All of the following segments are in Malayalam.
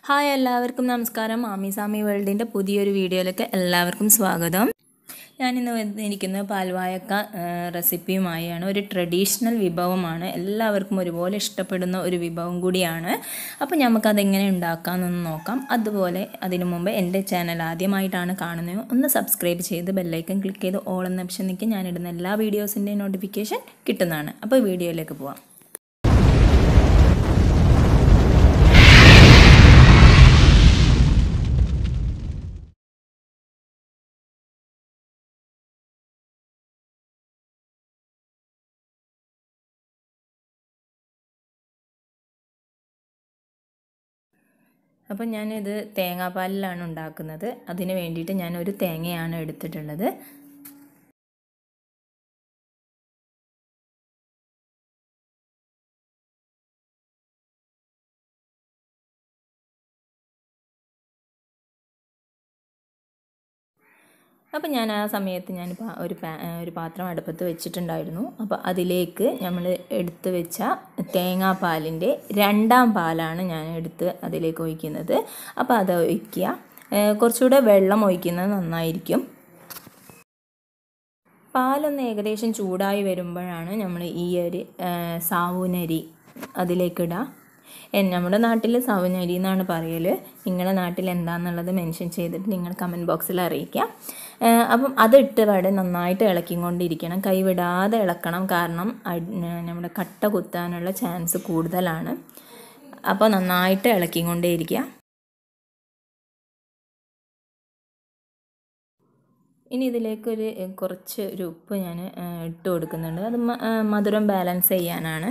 ഹായ് എല്ലാവർക്കും നമസ്കാരം മാമി സാമി വേൾഡിൻ്റെ പുതിയൊരു വീഡിയോയിലേക്ക് എല്ലാവർക്കും സ്വാഗതം ഞാനിന്ന് വന്നിരിക്കുന്നത് പാൽവായക്ക ആ, റെസിപ്പിയുമായാണ് ഒരു ട്രഡീഷണൽ വിഭവമാണ് എല്ലാവർക്കും ഒരുപോലെ ഇഷ്ടപ്പെടുന്ന ഒരു വിഭവം കൂടിയാണ് അപ്പോൾ നമുക്കതെങ്ങനെ ഉണ്ടാക്കാമെന്നൊന്ന് നോക്കാം അതുപോലെ അതിനു മുമ്പ് എൻ്റെ ചാനൽ ആദ്യമായിട്ടാണ് കാണുന്നത് ഒന്ന് സബ്സ്ക്രൈബ് ചെയ്ത് ബെല്ലൈക്കൻ ക്ലിക്ക് ചെയ്ത് ഓൾ എന്ന ഓപ്ഷൻ നിൽക്കി ഞാനിടുന്ന എല്ലാ വീഡിയോസിൻ്റെയും നോട്ടിഫിക്കേഷൻ കിട്ടുന്നതാണ് അപ്പോൾ വീഡിയോയിലേക്ക് പോവാം അപ്പം ഞാനിത് തേങ്ങാപ്പാലിലാണ് ഉണ്ടാക്കുന്നത് അതിന് വേണ്ടിയിട്ട് ഞാൻ ഒരു തേങ്ങയാണ് എടുത്തിട്ടുള്ളത് അപ്പം ഞാൻ ആ സമയത്ത് ഞാൻ പാ- ഒരു പാ ഒരു പാത്രം അടുപ്പത്ത് വെച്ചിട്ടുണ്ടായിരുന്നു അപ്പോൾ അതിലേക്ക് നമ്മൾ എടുത്ത് വെച്ച തേങ്ങാപ്പാലിൻ്റെ രണ്ടാം പാലാണ് ഞാൻ എടുത്ത് അതിലേക്ക് ഒഴിക്കുന്നത് അപ്പോൾ അത് ഒഴിക്കുക ഏഹ് കുറച്ചുകൂടെ വെള്ളം ഒഴിക്കുന്നത് നന്നായിരിക്കും പാലൊന്ന് ഏകദേശം ചൂടായി വരുമ്പോഴാണ് നമ്മൾ ഈ ഒരു ഏഹ് സാവുനരി അതിലേക്കിടുക എൻ- നമ്മുടെ നാട്ടിൽ സാവുനരി എന്നാണ് പറയൽ നിങ്ങളുടെ നാട്ടിൽ എന്താണെന്നുള്ളത് മെൻഷൻ ചെയ്തിട്ട് നിങ്ങൾ കമൻറ്റ് ബോക്സിൽ അറിയിക്കാം ഏഹ് അപ്പം അതിട്ട് പാടെ നന്നായിട്ട് ഇളക്കിക്കൊണ്ടിരിക്കണം കൈവിടാതെ ഇളക്കണം കാരണം അടി- നമ്മുടെ കട്ട കുത്താനുള്ള ചാൻസ് കൂടുതലാണ് അപ്പോൾ നന്നായിട്ട് ഇളക്കിക്കൊണ്ടേയിരിക്കുക ഇനി ഇതിലേക്കൊരു ഏഹ്, കുറച്ച് ഒരു ഉപ്പ് ഞാൻ ഏഹ്, ഇട്ട് കൊടുക്കുന്നുണ്ട് അത് മ- ഏഹ്, മധുരം ബാലൻസ് ചെയ്യാനാണ്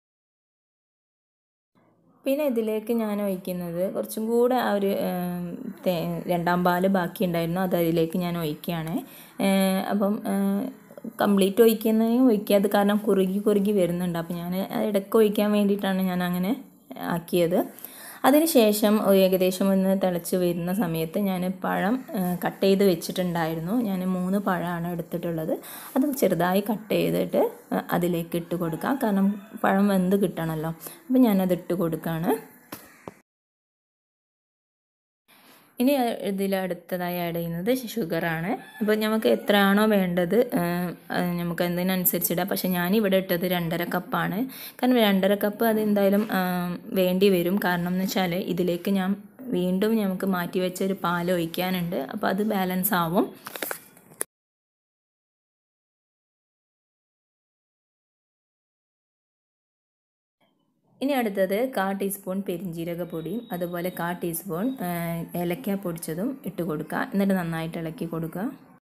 പിന്നെ ഇതിലേക്ക് ഞാൻ ഒഴിക്കുന്നത് കുറച്ചും കൂടെ ആ ഒരു ഏം, തേ രണ്ടാം പാല് ബാക്കി ഉണ്ടായിരുന്നു അത് അതിലേക്ക് ഞാൻ ഒഴിക്കുകയാണ് ഏഹ്, അപ്പം കംപ്ലീറ്റ് ഒഴിക്കുന്നതിന് ഒഴിക്കാതെ കാരണം കുറുകി കുറുകി വരുന്നുണ്ട് അപ്പം ഞാൻ ഇടയ്ക്ക് ഒഴിക്കാൻ വേണ്ടിയിട്ടാണ് ഞാൻ അങ്ങനെ ആക്കിയത് അതിനുശേഷം ഏകദേശം ഒന്ന് തിളച്ച് വരുന്ന സമയത്ത് ഞാൻ പഴം കട്ട് ചെയ്ത് വെച്ചിട്ടുണ്ടായിരുന്നു ഞാൻ മൂന്ന് പഴമാണ് എടുത്തിട്ടുള്ളത് അത് ചെറുതായി കട്ട് ചെയ്തിട്ട് ഏഹ്, അതിലേക്ക് ഇട്ട് കൊടുക്കാം കാരണം പഴം വെന്ത് കിട്ടണമല്ലോ അപ്പം ഞാനത് ഇട്ട് കൊടുക്കുകയാണ് ഇനി ഇതിൽ അടുത്തതായി ആഡ് ചെയ്യുന്നത് ഷുഗറാണ് അപ്പോൾ നമുക്ക് എത്രയാണോ വേണ്ടത് ഏഹ്, അത് നമുക്ക് അതിനനുസരിച്ചിടാം പക്ഷേ ഞാനിവിടെ ഇട്ടത് രണ്ടര കപ്പാണ് കാരണം രണ്ടര കപ്പ് അത് എന്തായാലും ആം, വേണ്ടി വരും കാരണം എന്ന് വെച്ചാൽ ഇതിലേക്ക് ഞാൻ വീണ്ടും നമുക്ക് മാറ്റി വെച്ച ഒരു പാൽ ഒഴിക്കാനുണ്ട് അപ്പോൾ അത് ബാലൻസ് ആവും ഇനി അടുത്തത് കാ ടീസ്പൂൺ പെരിഞ്ജീരക പൊടിയും അതുപോലെ കാ ടീസ്പൂൺ ഏലക്ക പൊടിച്ചതും ഇട്ട് കൊടുക്കുക എന്നിട്ട് നന്നായിട്ട് ഇളക്കി കൊടുക്കുക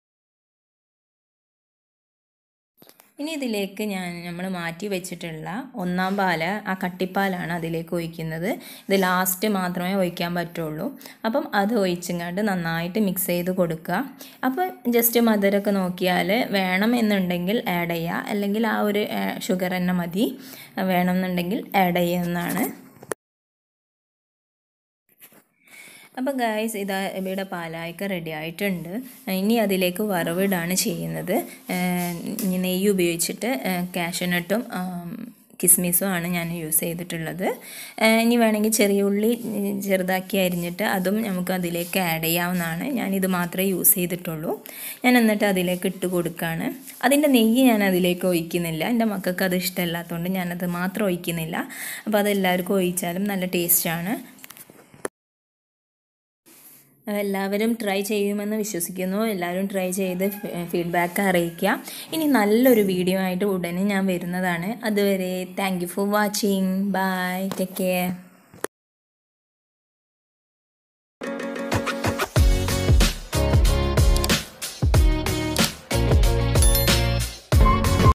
ഇനി ഇതിലേക്ക് ഞാൻ നമ്മൾ മാറ്റി വെച്ചിട്ടുള്ള ഒന്നാം പാല് ആ കട്ടിപ്പാലാണ് അതിലേക്ക് ഒഴിക്കുന്നത് ഇത് ലാസ്റ്റ് മാത്രമേ ഒഴിക്കാൻ പറ്റുള്ളൂ അപ്പം അത് ഒഴിച്ചിങ്ങാണ്ട് നന്നായിട്ട് മിക്സ് ചെയ്ത് കൊടുക്കുക അപ്പം ജസ്റ്റ് മധുരമൊക്കെ നോക്കിയാൽ വേണം എന്നുണ്ടെങ്കിൽ ആഡ് ചെയ്യുക അല്ലെങ്കിൽ ആ ഒരു ഷുഗർ തന്നെ മതി വേണമെന്നുണ്ടെങ്കിൽ ആഡ് ചെയ്യുന്നതാണ് അപ്പോൾ ഗായ്സ് ഇതാ ഇവിടെ പാലായ്ക്ക റെഡി ആയിട്ടുണ്ട് ഇനി അതിലേക്ക് വറവിടാണ് ചെയ്യുന്നത് ഏഹ് ഇനി നെയ്യ് ഉപയോഗിച്ചിട്ട് കാഷ്യനട്ടും കിസ്മിസും ആണ് ഞാൻ യൂസ് ചെയ്തിട്ടുള്ളത് ഏഹ് ഇനി വേണമെങ്കിൽ ചെറിയ ഉള്ളി ചെറുതാക്കി അരിഞ്ഞിട്ട് അതും നമുക്ക് അതിലേക്ക് ആഡ് ചെയ്യാവുന്നതാണ് ഞാനിത് മാത്രമേ യൂസ് ചെയ്തിട്ടുള്ളൂ ഞാൻ എന്നിട്ട് അതിലേക്ക് ഇട്ട് കൊടുക്കുകയാണ് അതിൻ്റെ നെയ്യ് ഞാൻ അതിലേക്ക് ഒഴിക്കുന്നില്ല എൻ്റെ മക്കൾക്ക് അത് ഇഷ്ടമല്ലാത്തതുകൊണ്ട് ഞാനത് മാത്രം ഒഴിക്കുന്നില്ല അപ്പോൾ അതെല്ലാവർക്കും ഒഴിച്ചാലും നല്ല ടേസ്റ്റാണ് എല്ലാവരും ട്രൈ ചെയ്യുമെന്ന് വിശ്വസിക്കുന്നു എല്ലാവരും ട്രൈ ചെയ്ത് ഫീഡ്ബാക്ക് അറിയിക്കുക ഇനി നല്ലൊരു വീഡിയോ ആയിട്ട് ഉടനെ ഞാൻ വരുന്നതാണ് അതുവരെ thank you for watching bye take care